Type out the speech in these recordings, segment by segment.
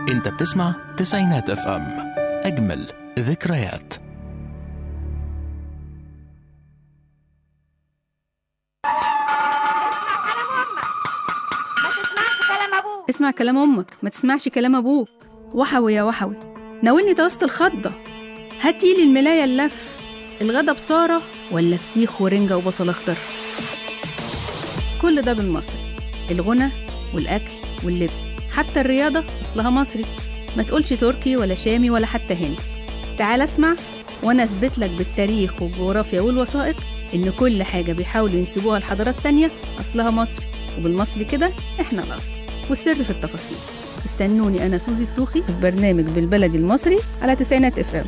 انت بتسمع تسعينات اف ام اجمل ذكريات ما تسمعش كلام ابوك اسمع كلام امك ما تسمعش كلام ابوك وحوي يا وحوي ناولني توست الخضة هاتيلي الملاية اللف الغدا بصارة ولا فسيخ ورنجة وبصل اخضر كل ده بالمصري الغنى والاكل واللبس حتى الرياضة اصلها مصري ما تقولش تركي ولا شامي ولا حتى هندي تعال اسمع وانا اثبت لك بالتاريخ والجغرافيا والوثائق ان كل حاجة بيحاولوا ينسبوها لحضارات تانية اصلها مصري وبالمصري كده احنا الاصل والسر في التفاصيل استنوني انا سوزي الطوخي في برنامج بالبلدي المصري على تسعينات اف ام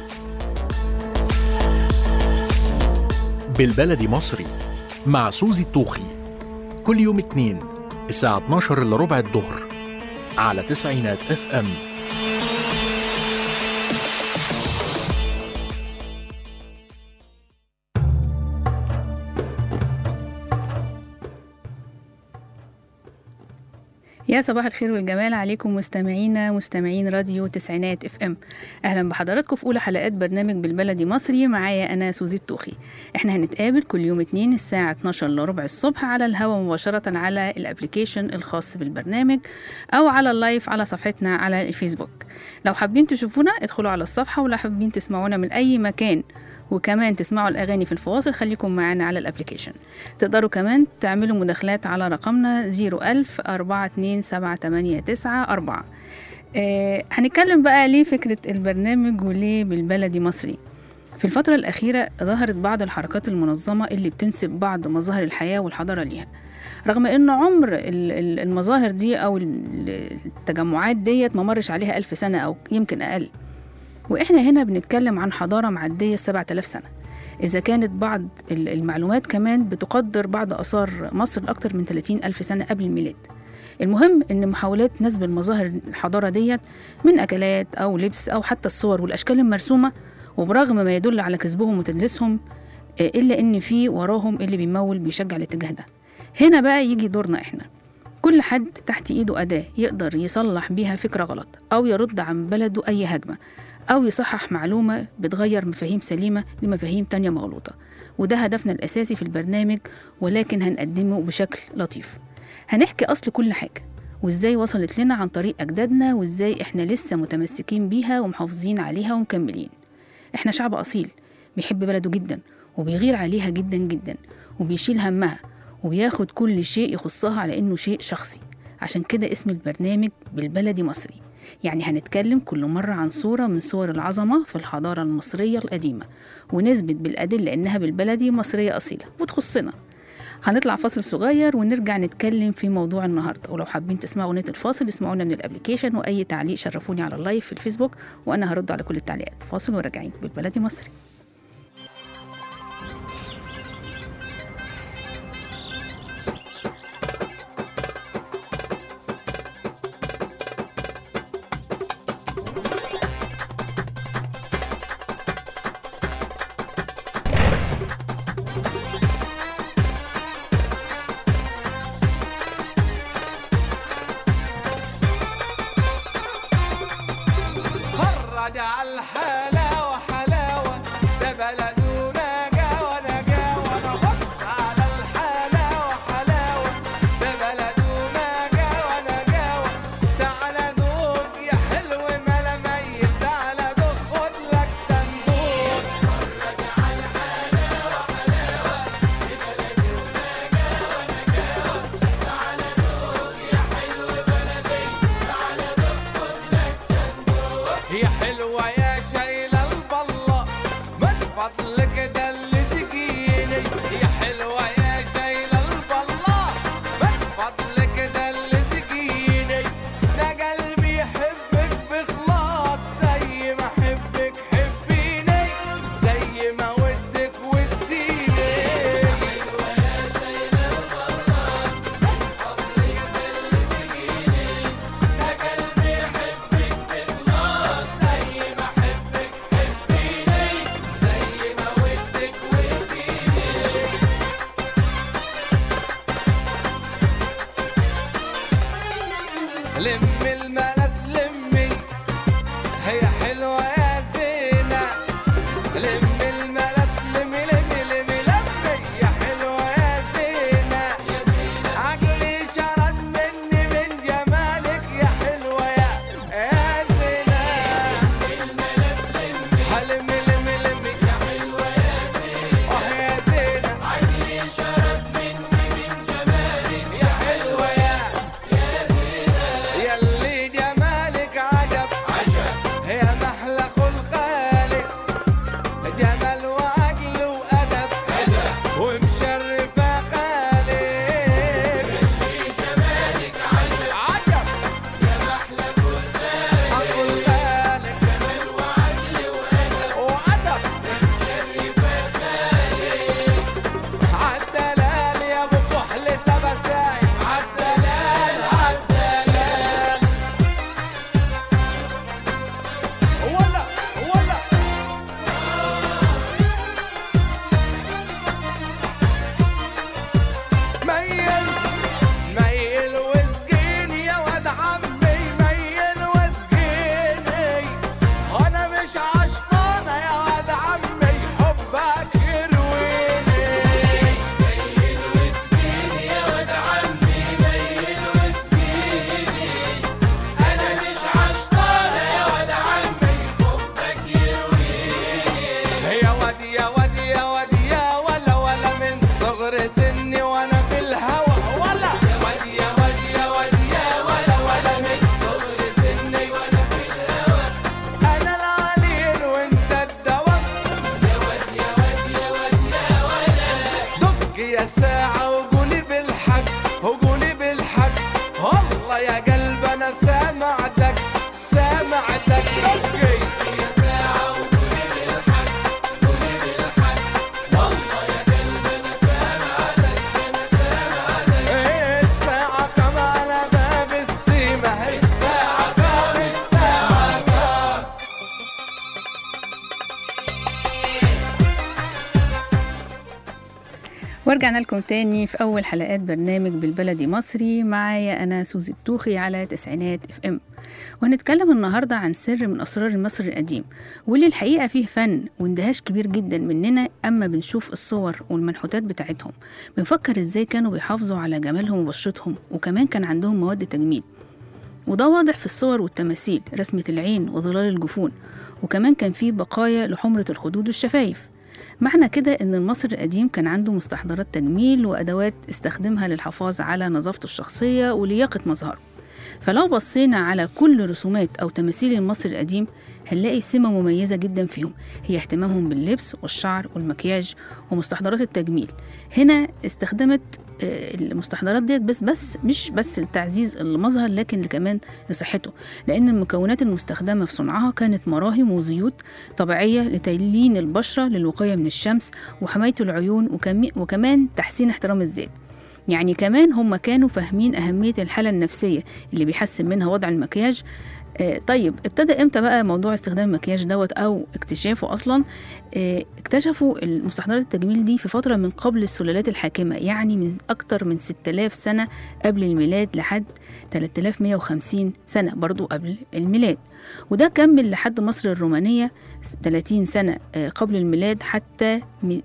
بالبلدي مصري مع سوزي الطوخي كل يوم اتنين الساعة 12 إلا ربع الظهر على تسعينات اف ام يا صباح الخير والجمال عليكم مستمعينا مستمعين راديو تسعينات اف ام اهلا بحضراتكم في اولى حلقات برنامج بالبلدي مصري معايا انا سوزي الطوخي احنا هنتقابل كل يوم اتنين الساعه 12 لربع الصبح على الهواء مباشره على الابليكيشن الخاص بالبرنامج او على اللايف على صفحتنا على الفيسبوك لو حابين تشوفونا ادخلوا على الصفحه ولو حابين تسمعونا من اي مكان وكمان تسمعوا الأغاني في الفواصل خليكم معانا على الابليكيشن تقدروا كمان تعملوا مداخلات على رقمنا 01000 427 آه هنتكلم بقى ليه فكرة البرنامج وليه بالبلدي مصري في الفترة الأخيرة ظهرت بعض الحركات المنظمة اللي بتنسب بعض مظاهر الحياة والحضارة ليها رغم ان عمر ال- ال- المظاهر دي او ال- التجمعات ديت ما مرش عليها ألف سنة أو يمكن أقل وإحنا هنا بنتكلم عن حضارة معدية السبعة آلاف سنة إذا كانت بعض ال- المعلومات كمان بتقدر بعض آثار مصر لأكثر من 30 ألف سنة قبل الميلاد المهم إن محاولات نسب المظاهر الحضارة ديت من أكلات أو لبس أو حتى الصور والأشكال المرسومة وبرغم ما يدل على كذبهم وتدليسهم آه، إلا إن في وراهم اللي بيمول بيشجع الاتجاه ده هنا بقى يجي دورنا إحنا كل حد تحت إيده أداة يقدر يصلح بيها فكرة غلط أو يرد عن بلده أي هجمة أو يصحح معلومة بتغير مفاهيم سليمة لمفاهيم تانية مغلوطة وده هدفنا الأساسي في البرنامج ولكن هنقدمه بشكل لطيف هنحكي أصل كل حاجة وإزاي وصلت لنا عن طريق أجدادنا وإزاي إحنا لسه متمسكين بيها ومحافظين عليها ومكملين إحنا شعب أصيل بيحب بلده جدا وبيغير عليها جدا جدا وبيشيل همها وبياخد كل شيء يخصها على إنه شيء شخصي عشان كده اسم البرنامج بالبلدي مصري يعني هنتكلم كل مرة عن صورة من صور العظمة في الحضارة المصرية القديمة ونثبت بالأدلة إنها بالبلدي مصرية أصيلة وتخصنا هنطلع فاصل صغير ونرجع نتكلم في موضوع النهارده ولو حابين تسمعوا اغنيه الفاصل اسمعونا من الابليكيشن واي تعليق شرفوني على اللايف في الفيسبوك وانا هرد على كل التعليقات فاصل وراجعين بالبلدي مصري فرج على الحلاوة حلاوة ده بلدونا جاوة نجاوة نبص على الحلاوة حلاوة ده بلدونا جاوة نجاوة تعالى دوق يا حلو ملا ميت تعالى دوق خد لك صندوق يا حلوة يا شايلة البلة من فضلك دلسكيني يا حلوة يا شايلة البلة من فضلك دلسكيني ده قلبي يحبك بخلاص زي ما حبك حبيني زي ما ودك وديني ده قلبي يحبك بخلاص زي ما حبك حبيني زي ما ودك وديني لم المنس لمي ورجعنا لكم تاني في أول حلقات برنامج بالبلدي مصري معايا أنا سوزي الطوخي على تسعينات اف ام وهنتكلم النهاردة عن سر من أسرار المصري القديم واللي الحقيقة فيه فن واندهاش كبير جدا مننا أما بنشوف الصور والمنحوتات بتاعتهم بنفكر إزاي كانوا بيحافظوا على جمالهم وبشرتهم وكمان كان عندهم مواد تجميل وده واضح في الصور والتماثيل رسمة العين وظلال الجفون وكمان كان فيه بقايا لحمرة الخدود والشفايف معنى كده إن المصري القديم كان عنده مستحضرات تجميل وأدوات استخدمها للحفاظ على نظافته الشخصية ولياقة مظهره فلو بصينا على كل رسومات أو تماثيل المصري القديم هنلاقي سمة مميزة جدا فيهم هي اهتمامهم باللبس والشعر والمكياج ومستحضرات التجميل هنا استخدمت آه، المستحضرات ديت بس بس مش بس لتعزيز المظهر لكن كمان لصحته لأن المكونات المستخدمة في صنعها كانت مراهم وزيوت طبيعية لتلين البشرة للوقاية من الشمس وحماية العيون وكمي- وكمان تحسين احترام الذات يعني كمان هم كانوا فاهمين أهمية الحالة النفسية اللي بيحسن منها وضع المكياج آه، طيب ابتدى امتى بقى موضوع استخدام المكياج دوت او اكتشافه اصلا آه، اكتشفوا المستحضرات التجميل دي في فتره من قبل السلالات الحاكمه يعني من اكتر من 6000 سنه قبل الميلاد لحد 3150 سنه برضو قبل الميلاد وده كمل لحد مصر الرومانيه 30 سنه آه، قبل الميلاد حتى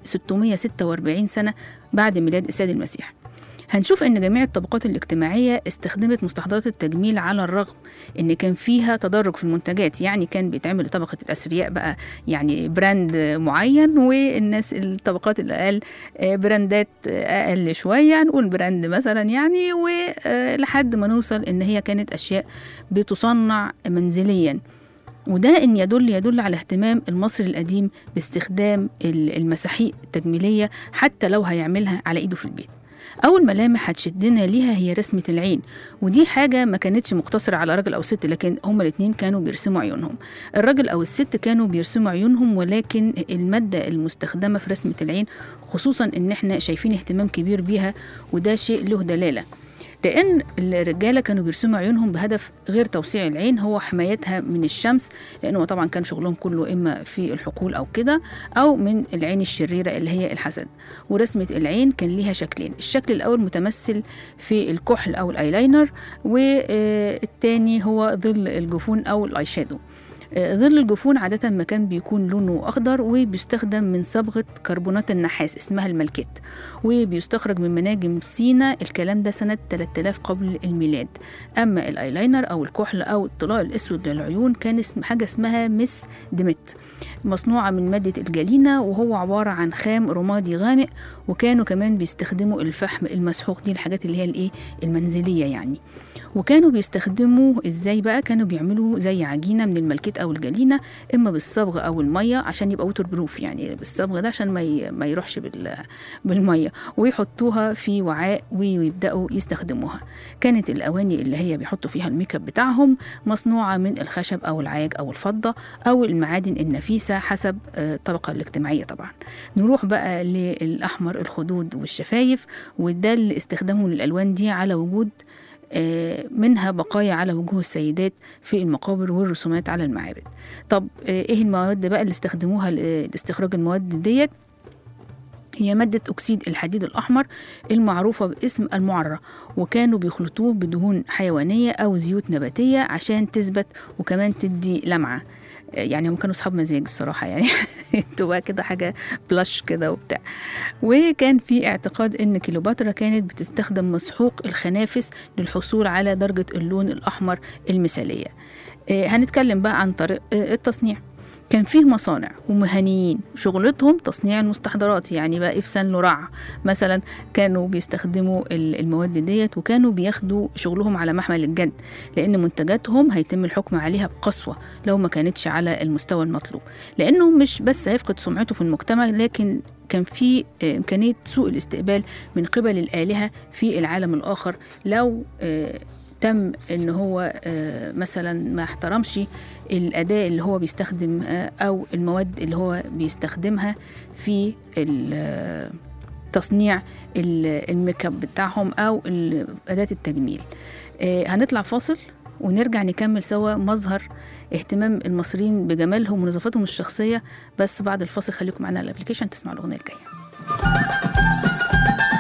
646 سنه بعد ميلاد السيد المسيح هنشوف ان جميع الطبقات الاجتماعيه استخدمت مستحضرات التجميل على الرغم ان كان فيها تدرج في المنتجات يعني كان بيتعمل لطبقه الاثرياء بقى يعني براند معين والناس الطبقات الاقل آه، براندات آه، اقل شويه نقول براند مثلا يعني ولحد ما نوصل ان هي كانت اشياء بتصنع منزليا وده ان يدل يدل على اهتمام المصري القديم باستخدام ال- المساحيق التجميليه حتى لو هيعملها على ايده في البيت أول ملامح هتشدنا ليها هي رسمة العين ودي حاجة ما كانتش مقتصرة على راجل أو ست لكن هما الاتنين كانوا بيرسموا عيونهم الراجل أو الست كانوا بيرسموا عيونهم ولكن المادة المستخدمة في رسمة العين خصوصا إن احنا شايفين اهتمام كبير بيها وده شيء له دلالة لأن الرجالة كانوا بيرسموا عيونهم بهدف غير توسيع العين هو حمايتها من الشمس لأنه طبعا كان شغلهم كله إما في الحقول أو كده أو من العين الشريرة اللي هي الحسد ورسمة العين كان ليها شكلين الشكل الأول متمثل في الكحل أو الأيلاينر والتاني هو ظل الجفون أو الآي شادو آه، ظل الجفون عادة ما كان بيكون لونه أخضر وبيستخدم من صبغة كربونات النحاس اسمها الملكيت وبيستخرج من مناجم سينا الكلام ده سنة 3000 قبل الميلاد أما الأيلاينر أو الكحل أو الطلاء الأسود للعيون كان اسم حاجة اسمها مس ديمت مصنوعة من مادة الجلينة وهو عبارة عن خام رمادي غامق وكانوا كمان بيستخدموا الفحم المسحوق دي الحاجات اللي هي الايه المنزلية يعني وكانوا بيستخدموا ازاي بقى كانوا بيعملوا زي عجينه من الملكيت او الجلينه اما بالصبغ او الميه عشان يبقى ووتر بروف يعني بالصبغ ده عشان ما ي- ما يروحش بال بالميه ويحطوها في وعاء ويبداوا يستخدموها كانت الاواني اللي هي بيحطوا فيها الميك اب بتاعهم مصنوعه من الخشب او العاج او الفضه او المعادن النفيسه حسب آه، الطبقه الاجتماعيه طبعا نروح بقى للاحمر الخدود والشفايف وده اللي استخدامهم للالوان دي على وجود آه، منها بقايا على وجوه السيدات في المقابر والرسومات على المعابد طب آه، ايه المواد بقى اللي استخدموها ل- لاستخراج المواد ديت هي مادة أكسيد الحديد الأحمر المعروفة باسم المعرة وكانوا بيخلطوه بدهون حيوانية أو زيوت نباتية عشان تثبت وكمان تدي لمعة آه، يعني هم كانوا أصحاب مزاج الصراحة يعني انتوا بقى كده حاجة بلاش كده وبتاع وكان في اعتقاد ان كليوباترا كانت بتستخدم مسحوق الخنافس للحصول على درجة اللون الأحمر المثالية آه، هنتكلم بقى عن طريق آه، التصنيع كان فيه مصانع ومهنيين شغلتهم تصنيع المستحضرات يعني بقى في سان لورع مثلا كانوا بيستخدموا ال- المواد ديت وكانوا بياخدوا شغلهم على محمل الجد لان منتجاتهم هيتم الحكم عليها بقسوه لو ما كانتش على المستوى المطلوب لانه مش بس هيفقد سمعته في المجتمع لكن كان في آه، إمكانية سوء الاستقبال من قبل الآلهة في العالم الآخر لو آه، تم ان هو آه، مثلا ما احترمش الاداء اللي هو بيستخدم آه، او المواد اللي هو بيستخدمها في ال- آه، تصنيع ال- الميك اب بتاعهم او ال- اداه التجميل آه، هنطلع فاصل ونرجع نكمل سوا مظهر اهتمام المصريين بجمالهم ونظافتهم الشخصيه بس بعد الفاصل خليكم معانا على الابلكيشن تسمعوا الاغنيه الجايه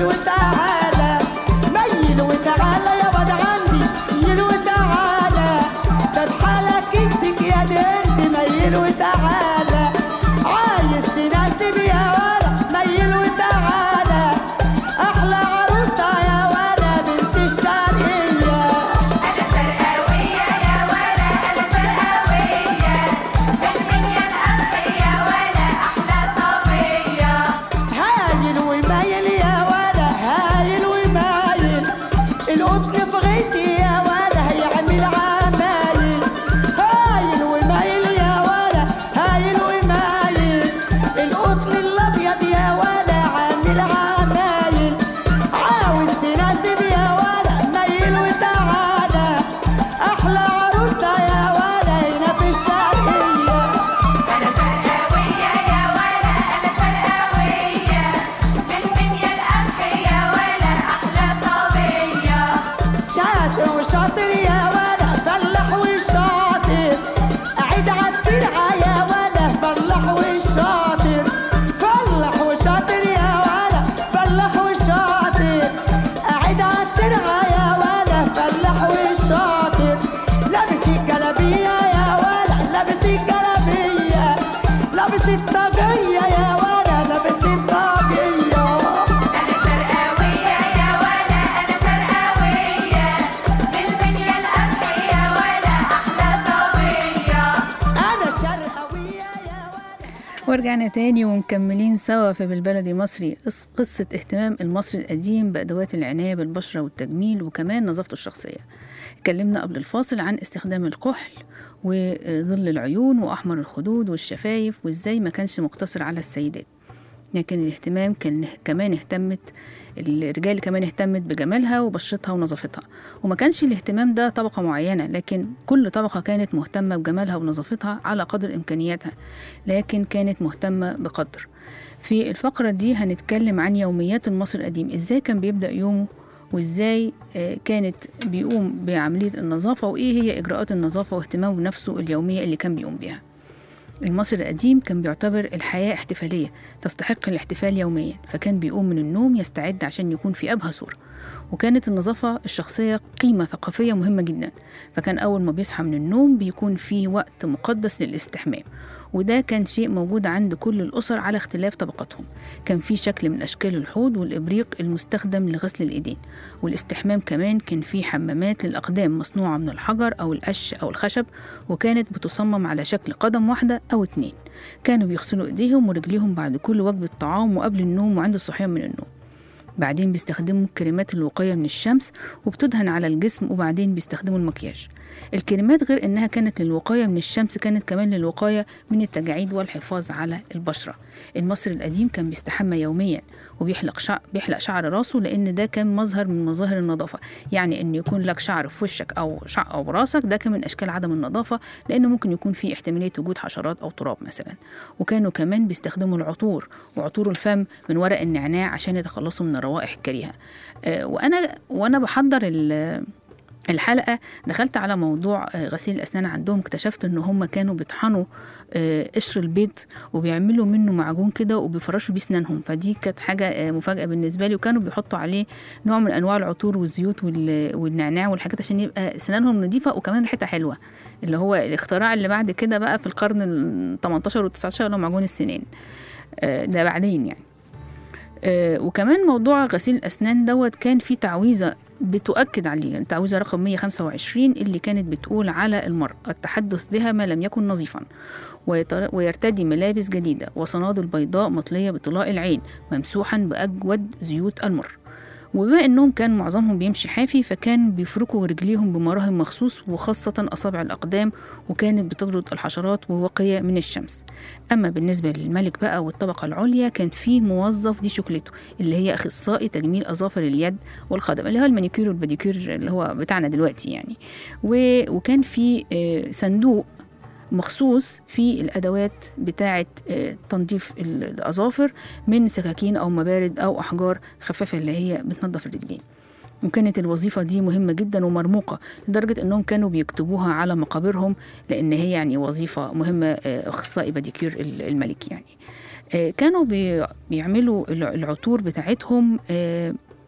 وتعالى ميل وتعالى يا واد عندي ميل وتعالى ده بحالك ادك يا دنت ميل وتعالى عايز تناسب يا ولا ميل وتعالى احلى عروسه يا ولا بنت الشرقيه أنا شرقاوية يا ولا أنا شرقاوية من منيا الأنقية ولا أحلى صبية هايل ومايل يا ولا هايل ومايل القطن في غيتي يا ولا هيعمل عمايل هايل ومايل يا ولا هايل ومايل القطن الابيض يا ولا عامل عمايل عاوز تناسب يا ولا ميل وتعالى احلى عروسه يا ولا هنا في الشرقيه أنا شرقاوية يا ولا أنا شرقاوية من منيا الأنقية ولا أحلى صبية شاطر وشاطر يا ولا فلح وشاطر أعيد عالترعة يا ولا فلح وشاطر فلح وشاطر يا ولا فلح وشاطر أعيد عالترعة يا ولا فلح وشاطر لابس الجلابية يا ولا لابس الجلابية لابس الطاقية يا ولا لابس الطاقية أنا شرقاوية يا ولا أنا شرقاوية من منيا الأنقية ولا أحلى صبية أنا شرقاوية يا ولا ورجعنا تاني ومكملين سوا في بالبلدي مصري قص- قصة اهتمام المصري القديم بأدوات العناية بالبشرة والتجميل وكمان نظافته الشخصية اتكلمنا قبل الفاصل عن استخدام الكحل وظل العيون وأحمر الخدود والشفايف وإزاي ما كانش مقتصر على السيدات لكن الاهتمام كان كمان اهتمت الرجال كمان اهتمت بجمالها وبشرتها ونظافتها وما كانش الاهتمام ده طبقة معينة لكن كل طبقة كانت مهتمة بجمالها ونظافتها على قدر إمكانياتها لكن كانت مهتمة بقدر في الفقرة دي هنتكلم عن يوميات المصري القديم ازاي كان بيبدأ يومه وازاي آه، كانت بيقوم بعملية النظافة وايه هي إجراءات النظافة واهتمامه بنفسه اليومية اللي كان بيقوم بيها المصري القديم كان بيعتبر الحياة احتفالية تستحق الاحتفال يوميا فكان بيقوم من النوم يستعد عشان يكون في أبهى صورة وكانت النظافة الشخصية قيمة ثقافية مهمة جدا فكان أول ما بيصحى من النوم بيكون فيه وقت مقدس للاستحمام وده كان شيء موجود عند كل الأسر على اختلاف طبقاتهم كان في شكل من أشكال الحوض والإبريق المستخدم لغسل الإيدين والاستحمام كمان كان في حمامات للأقدام مصنوعة من الحجر أو القش أو الخشب وكانت بتصمم على شكل قدم واحدة أو اتنين كانوا بيغسلوا إيديهم ورجليهم بعد كل وجبة طعام وقبل النوم وعند الصحيان من النوم بعدين بيستخدموا كريمات الوقاية من الشمس وبتدهن على الجسم وبعدين بيستخدموا المكياج الكريمات غير إنها كانت للوقاية من الشمس كانت كمان للوقاية من التجاعيد والحفاظ على البشرة المصري القديم كان بيستحمى يوميا وبيحلق شعر بيحلق شعر راسه لأن ده كان مظهر من مظاهر النظافة يعني إن يكون لك شعر في وشك أو شعر أو راسك ده كان من أشكال عدم النظافة لأنه ممكن يكون فيه احتمالية وجود حشرات أو تراب مثلا وكانوا كمان بيستخدموا العطور وعطور الفم من ورق النعناع عشان يتخلصوا من الروائح الكريهة آه، وأنا وأنا بحضر ال- الحلقة دخلت على موضوع آه، غسيل الأسنان عندهم اكتشفت إن هم كانوا بيطحنوا آه، قشر البيض وبيعملوا منه معجون كده وبيفرشوا بيه أسنانهم فدي كانت حاجة آه، مفاجأة بالنسبة لي وكانوا بيحطوا عليه نوع من أنواع العطور والزيوت وال- والنعناع والحاجات عشان يبقى أسنانهم نظيفة وكمان ريحتها حلوة اللي هو الاختراع اللي بعد كده بقى في القرن ال 18 وال 19 اللي هو معجون السنان آه، ده بعدين يعني آه، وكمان موضوع غسيل الأسنان دوت كان فيه تعويذة بتؤكد عليه يعني تعويذة رقم 125 اللي كانت بتقول على المرء التحدث بها ما لم يكن نظيفا ويتر- ويرتدي ملابس جديدة وصنادل بيضاء مطلية بطلاء العين ممسوحا بأجود زيوت المر وبما انهم كان معظمهم بيمشي حافي فكان بيفركوا رجليهم بمراهم مخصوص وخاصة أصابع الأقدام وكانت بتطرد الحشرات ووقية من الشمس أما بالنسبة للملك بقى والطبقة العليا كان في موظف دي شغلته اللي هي أخصائي تجميل أظافر اليد والقدم اللي هو المانيكير والباديكير اللي هو بتاعنا دلوقتي يعني و- وكان في آه، صندوق مخصوص في الأدوات بتاعة آه، تنظيف ال- الأظافر من سكاكين أو مبارد أو أحجار خفيفة اللي هي بتنظف الرجلين وكانت الوظيفة دي مهمة جدا ومرموقة لدرجة أنهم كانوا بيكتبوها على مقابرهم لأن هي يعني وظيفة مهمة آه، أخصائي باديكير ال- الملك يعني آه، كانوا بي- بيعملوا الع- العطور بتاعتهم آه،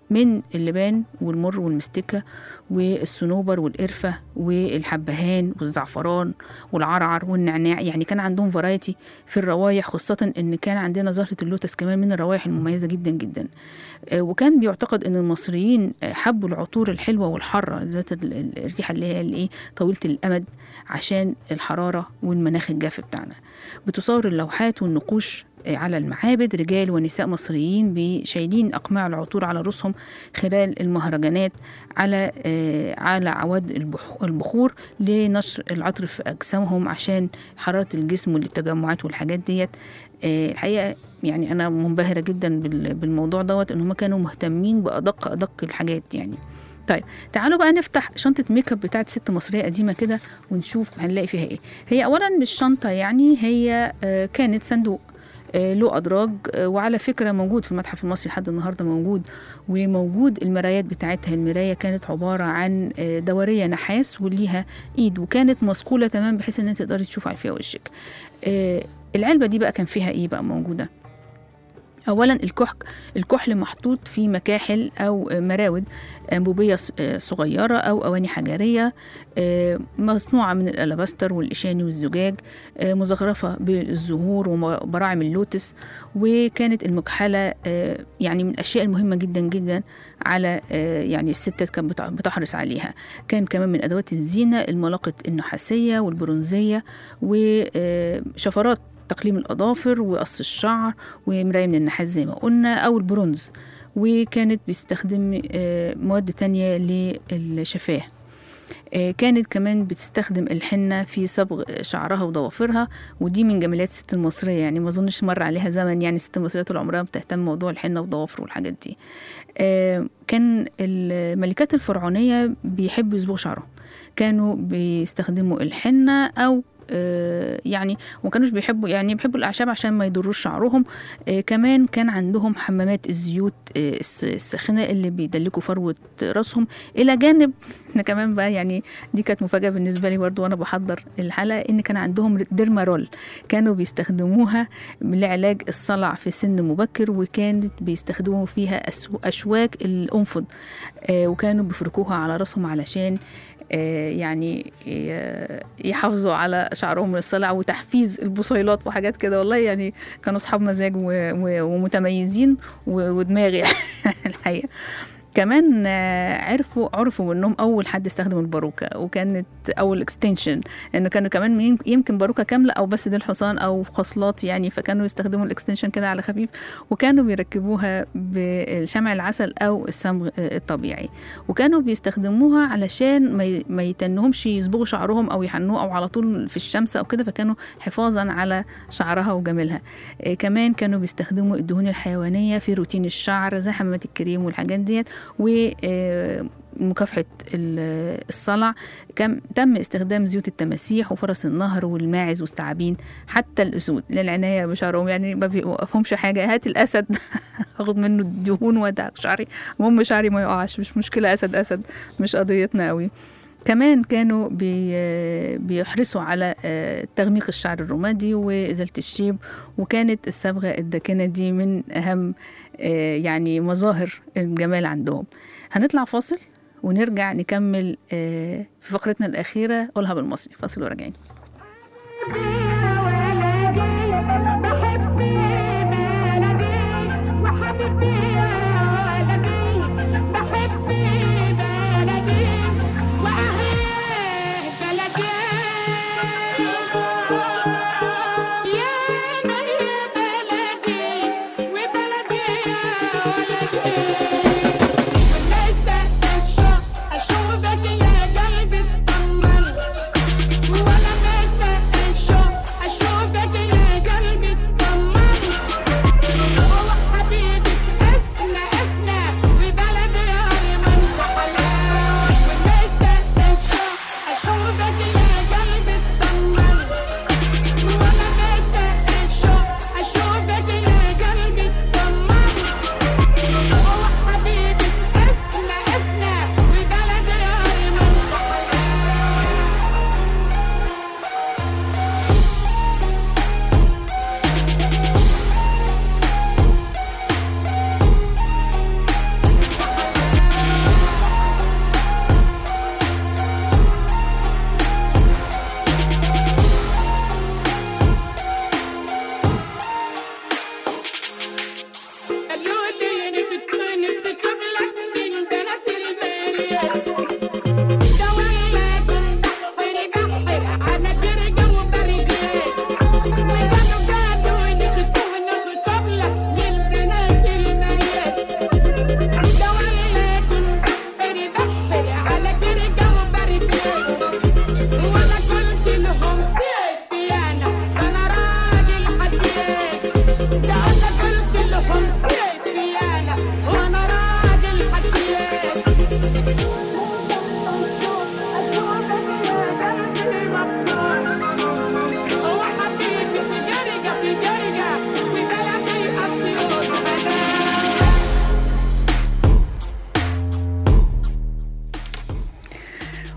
من اللبان والمر والمستكة والصنوبر والقرفة والحبهان والزعفران والعرعر والنعناع يعني كان عندهم فرايتي في الروايح خاصة إن كان عندنا زهرة اللوتس كمان من الروائح المميزة جدا جدا آه، وكان بيعتقد إن المصريين آه، حبوا العطور الحلوة والحارة ذات ال- ال- الريحة اللي هي الإيه طويلة الأمد عشان الحرارة والمناخ الجاف بتاعنا بتصور اللوحات والنقوش آه، على المعابد رجال ونساء مصريين بي- شايلين أقماع العطور على رؤوسهم خلال المهرجانات على آه، على عواد البح- البخور لنشر العطر في أجسامهم عشان حرارة الجسم والتجمعات والحاجات ديت آه، الحقيقة يعني أنا منبهرة جدا بال- بالموضوع دوت إن هما كانوا مهتمين بأدق أدق الحاجات يعني طيب تعالوا بقى نفتح شنطة ميك اب بتاعت ست مصرية قديمة كده ونشوف هنلاقي فيها ايه هي أولا مش شنطة يعني هي آه، كانت صندوق آه، له أدراج آه، وعلى فكرة موجود في المتحف المصري لحد النهاردة موجود وموجود المرايات بتاعتها المراية كانت عبارة عن آه، دورية نحاس وليها إيد وكانت مصقولة تمام بحيث إن أنت تقدري تشوف على فيها وشك آه، العلبة دي بقى كان فيها إيه بقى موجودة اولا الكحل الكحل محطوط في مكاحل او مراود انبوبيه ص- آه، صغيره او اواني حجريه آه، مصنوعه من الالاباستر والاشاني والزجاج آه، مزخرفه بالزهور وبراعم اللوتس وكانت المكحله آه، يعني من الاشياء المهمه جدا جدا على آه، يعني الستات كانت بتع- بتحرص عليها كان كمان من ادوات الزينه الملاقط النحاسيه والبرونزيه وشفرات تقليم الأظافر وقص الشعر ومراية من النحاس زي ما قلنا أو البرونز وكانت بيستخدم آه، مواد تانية للشفاه آه، كانت كمان بتستخدم الحنة في صبغ شعرها وضوافرها ودي من جماليات الست المصرية يعني ما أظنش مر عليها زمن يعني الست المصرية طول عمرها بتهتم موضوع الحنة والضوافر والحاجات دي آه، كان الملكات الفرعونية بيحبوا يصبغوا شعرهم كانوا بيستخدموا الحنة أو آه، يعني وما كانوش بيحبوا يعني بيحبوا الأعشاب عشان ما يضروش شعرهم آه، كمان كان عندهم حمامات الزيوت آه، الس- الساخنة اللي بيدلكوا فروة راسهم إلى جانب إحنا كمان بقى يعني دي كانت مفاجأة بالنسبة لي برضو وأنا بحضر الحلقة إن كان عندهم ديرمارول كانوا بيستخدموها لعلاج الصلع في سن مبكر وكانت بيستخدموا فيها أسو- أشواك الأنفض آه، وكانوا بيفركوها على راسهم علشان آه، يعني ي- يحافظوا على شعرهم من الصلع وتحفيز البصيلات وحاجات كده والله يعني كانوا اصحاب مزاج و- و- ومتميزين و- ودماغ الحقيقه كمان آه، عرفوا عرفوا انهم اول حد استخدم الباروكه وكانت اول اكستنشن انه كانوا كمان يم- يمكن باروكه كامله او بس ديل حصان او خصلات يعني فكانوا يستخدموا الاكستنشن كده على خفيف وكانوا بيركبوها بالشمع العسل او الصمغ آه، الطبيعي وكانوا بيستخدموها علشان ما ي- ما يتنهمش يصبغوا شعرهم او يحنوه او على طول في الشمس او كده فكانوا حفاظا على شعرها وجمالها آه، كمان كانوا بيستخدموا الدهون الحيوانيه في روتين الشعر زي حمامات الكريم والحاجات ديت ومكافحة الصلع كم تم استخدام زيوت التماسيح وفرس النهر والماعز والثعابين حتى الأسود للعناية بشعرهم يعني ما بيوقفهمش حاجة هات الأسد هاخد منه الدهون وادعك شعري المهم شعري ما يقعش مش مشكلة أسد أسد مش قضيتنا قوي كمان كانوا بي بيحرصوا على آه، تغميق الشعر الرمادي وإزالة الشيب وكانت الصبغة الداكنة دي من أهم آه، يعني مظاهر الجمال عندهم هنطلع فاصل ونرجع نكمل آه، في فقرتنا الأخيرة قولها بالمصري فاصل وراجعين اشوفك يا قلبي تطمن ولا بس اشوف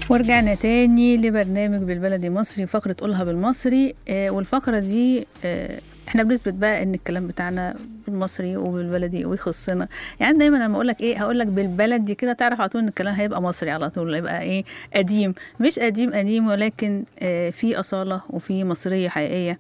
ورجعنا تاني لبرنامج بالبلدي مصري فقرة قولها بالمصري آه والفقرة دي آه احنا بنثبت بقى ان الكلام بتاعنا بالمصري وبالبلدي ويخصنا يعني دايما لما اقول لك ايه هقول لك بالبلدي كده تعرف على طول ان الكلام هيبقى مصري على طول هيبقى ايه قديم مش قديم قديم ولكن آه في اصالة وفي مصرية حقيقية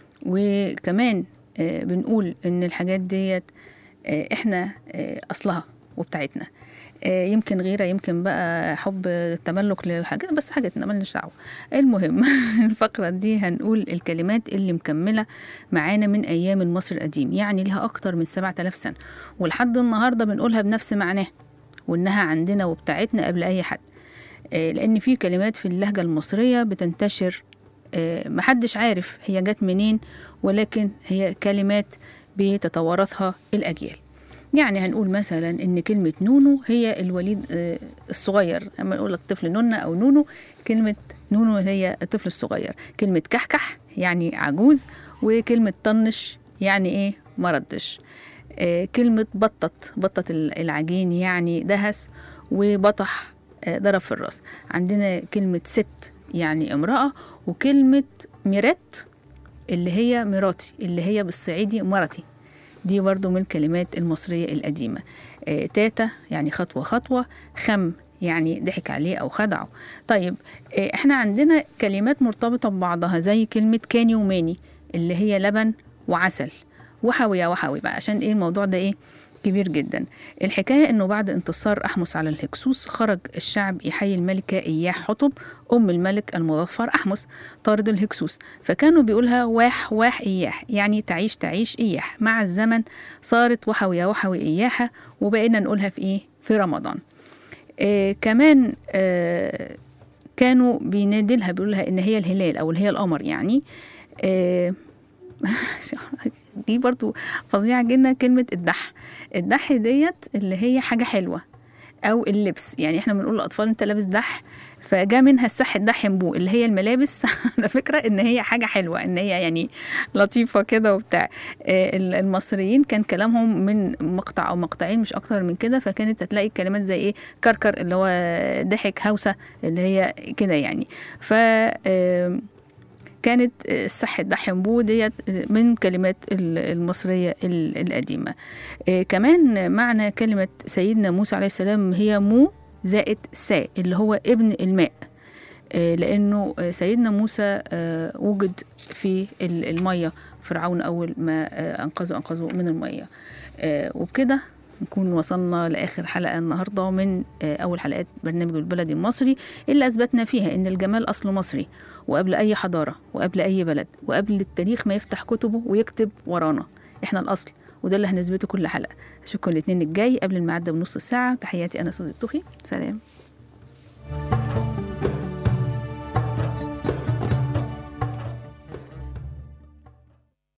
وكمان آه بنقول ان الحاجات ديت آه احنا آه اصلها وبتاعتنا آه، يمكن غيره يمكن بقى حب التملك لحاجات بس حاجتنا مالناش دعوه المهم الفقره دي هنقول الكلمات اللي مكمله معانا من ايام المصري القديم يعني لها اكتر من 7000 سنه ولحد النهارده بنقولها بنفس معناها وانها عندنا وبتاعتنا قبل اي حد آه، لان في كلمات في اللهجه المصريه بتنتشر آه، محدش عارف هي جت منين ولكن هي كلمات بتتوارثها الاجيال يعني هنقول مثلا ان كلمة نونو هي الوليد آه، الصغير لما نقول لك طفل نونة او نونو كلمة نونو هي الطفل الصغير كلمة كحكح يعني عجوز وكلمة طنش يعني ايه مردش آه، كلمة بطط بطط العجين يعني دهس وبطح آه، ضرب في الراس عندنا كلمة ست يعني امرأة وكلمة ميرات اللي هي مراتي اللي هي بالصعيدي مرتي دي برضو من الكلمات المصرية القديمة آه، تاتا يعني خطوة خطوة خم يعني ضحك عليه أو خدعه طيب آه، احنا عندنا كلمات مرتبطة ببعضها زي كلمة كاني وماني اللي هي لبن وعسل وحوي يا وحوي بقى عشان ايه الموضوع ده ايه كبير جدا الحكاية انه بعد انتصار احمس على الهكسوس خرج الشعب يحيي الملكة اياح حطب ام الملك المظفر احمس طارد الهكسوس فكانوا بيقولها واح واح اياح يعني تعيش تعيش اياح مع الزمن صارت وحوي يا وحوي اياحة وبقينا نقولها في ايه في رمضان آه كمان آه كانوا بينادلها بيقولها ان هي الهلال او اللي هي القمر يعني آه دي برضو فظيعة جدا كلمة الدح الدح ديت اللي هي حاجة حلوة أو اللبس يعني احنا بنقول للأطفال أنت لابس دح فجاء منها السح الدح ينبوء اللي هي الملابس على فكرة إن هي حاجة حلوة إن هي يعني لطيفة كده وبتاع آه، ال- المصريين كان كلامهم من مقطع أو مقطعين مش أكتر من كده فكانت هتلاقي كلمات زي إيه كركر اللي هو ضحك هوسة اللي هي كده يعني ف آم، كانت الصح الدحيمبو ديت من كلمات ال- المصرية ال- القديمة آه، كمان معنى كلمة سيدنا موسى عليه السلام هي مو زائد سا اللي هو ابن الماء آه، لأنه آه، سيدنا موسى آه، وجد في ال- المية فرعون أول ما آه، أنقذه أنقذه من المية آه، وبكده نكون وصلنا لآخر حلقة النهاردة من آه، أول حلقات برنامج البلد المصري اللي أثبتنا فيها إن الجمال أصله مصري وقبل أي حضارة وقبل أي بلد وقبل التاريخ ما يفتح كتبه ويكتب ورانا إحنا الأصل وده اللي هنثبته كل حلقة أشوفكم الاثنين الجاي قبل الميعاد ده بنص ساعة تحياتي أنا سوزي الطوخي سلام